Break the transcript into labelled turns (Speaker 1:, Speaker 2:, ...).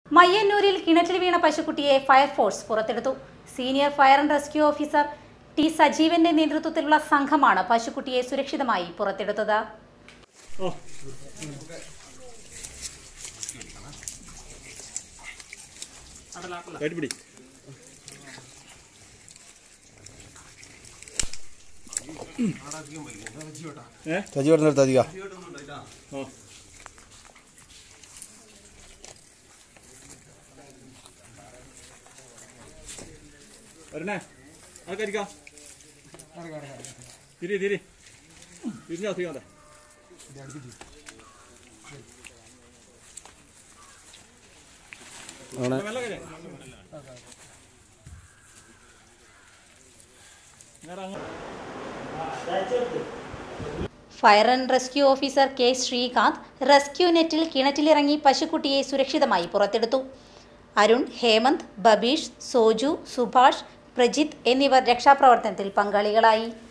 Speaker 1: മയ്യന്നൂരിൽ കിണറ്റിൽ വീണ പശുക്കുട്ടിയെ ഫയർഫോഴ്സ് പുറത്തെടുത്തു senior fire and rescue officer T സജീവന്റെ നേതൃത്വത്തിലുള്ള സംഘമാണ് പശുക്കുട്ടിയെ സുരക്ഷിതമായി പുറത്തെടുത്തത്
Speaker 2: കയറ്റിപ്പിടി ഏ
Speaker 3: സജി ഇവിടെ നിർത്താ അധിക
Speaker 2: ആ വരണേ ആൾക്കാരിക്കാം തിരി തിരി തിരിഞ്ഞോ തിരിയാതെ
Speaker 3: അങ്ങനെ
Speaker 2: മെല്ലെ കയറി നേരെ അങ്ങ്
Speaker 1: fire and rescue officer K Sreekanth rescue നെറ്റിൽ കിണറ്റിലിറങ്ങി പശുക്കുട്ടിയെ സുരക്ഷിതമായി പുറത്തെടുത്തു അരുൺ ഹേമന്ത് ബബീഷ് സോജു സുഭാഷ് പ്രജിത്ത് എന്നിവർ രക്ഷാപ്രവർത്തനത്തിൽ പങ്കാളികളായി